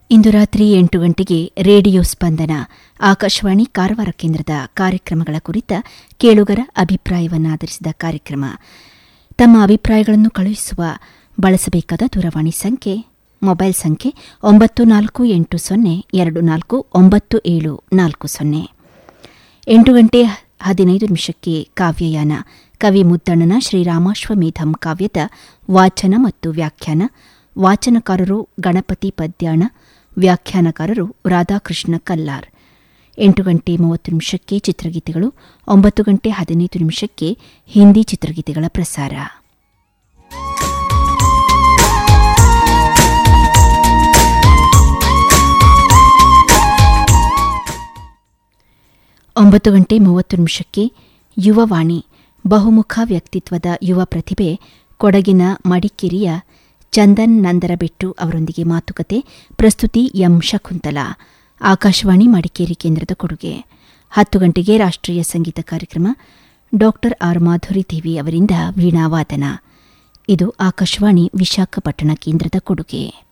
ಇಂದು ರಾತ್ರಿ ಎಂಟು ಗಂಟೆಗೆ ರೇಡಿಯೋ ಸ್ಪಂದನ ಆಕಾಶವಾಣಿ ಕಾರವಾರ ಕೇಂದ್ರದ ಕಾರ್ಯಕ್ರಮಗಳ ಕುರಿತ ಕೇಳುಗರ ಅಭಿಪ್ರಾಯವನ್ನಾಧರಿಸಿದ ಕಾರ್ಯಕ್ರಮ ತಮ್ಮ ಅಭಿಪ್ರಾಯಗಳನ್ನು ಕಳುಹಿಸುವ ಬಳಸಬೇಕಾದ ದೂರವಾಣಿ ಸಂಖ್ಯೆ ಮೊಬೈಲ್ ಸಂಖ್ಯೆ ಒಂಬತ್ತು ನಾಲ್ಕು ಎಂಟು ಸೊನ್ನೆ ಎರಡು ನಾಲ್ಕು ಒಂಬತ್ತು ಏಳು ನಾಲ್ಕು ಸೊನ್ನೆ ಎಂಟು ಗಂಟೆ ಹದಿನೈದು ನಿಮಿಷಕ್ಕೆ ಕಾವ್ಯಯಾನ ಕವಿ ಮುದ್ದಣ್ಣನ ಶ್ರೀರಾಮಾಶ್ವಮೇಧಂ ಕಾವ್ಯದ ವಾಚನ ಮತ್ತು ವ್ಯಾಖ್ಯಾನ ವಾಚನಕಾರರು ಗಣಪತಿ ಪದ್ಯಾಣ ವ್ಯಾಖ್ಯಾನಕಾರರು ರಾಧಾಕೃಷ್ಣ ಕಲ್ಲಾರ್ ಎಂಟು ಗಂಟೆ ಮೂವತ್ತು ನಿಮಿಷಕ್ಕೆ ಚಿತ್ರಗೀತೆಗಳು ಒಂಬತ್ತು ಗಂಟೆ ಹದಿನೈದು ನಿಮಿಷಕ್ಕೆ ಹಿಂದಿ ಚಿತ್ರಗೀತೆಗಳ ಪ್ರಸಾರ ಒಂಬತ್ತು ಗಂಟೆ ಮೂವತ್ತು ನಿಮಿಷಕ್ಕೆ ಯುವವಾಣಿ ಬಹುಮುಖ ವ್ಯಕ್ತಿತ್ವದ ಯುವ ಪ್ರತಿಭೆ ಕೊಡಗಿನ ಮಡಿಕೇರಿಯ ಚಂದನ್ ನಂದರಬೆಟ್ಟು ಅವರೊಂದಿಗೆ ಮಾತುಕತೆ ಪ್ರಸ್ತುತಿ ಎಂ ಶಕುಂತಲಾ ಆಕಾಶವಾಣಿ ಮಡಿಕೇರಿ ಕೇಂದ್ರದ ಕೊಡುಗೆ ಹತ್ತು ಗಂಟೆಗೆ ರಾಷ್ಟ್ರೀಯ ಸಂಗೀತ ಕಾರ್ಯಕ್ರಮ ಡಾಕ್ಟರ್ ಆರ್ ಮಾಧುರಿ ದೇವಿ ಅವರಿಂದ ವೀಣಾವಾದನ ಇದು ಆಕಾಶವಾಣಿ ವಿಶಾಖಪಟ್ಟಣ ಕೇಂದ್ರದ ಕೊಡುಗೆ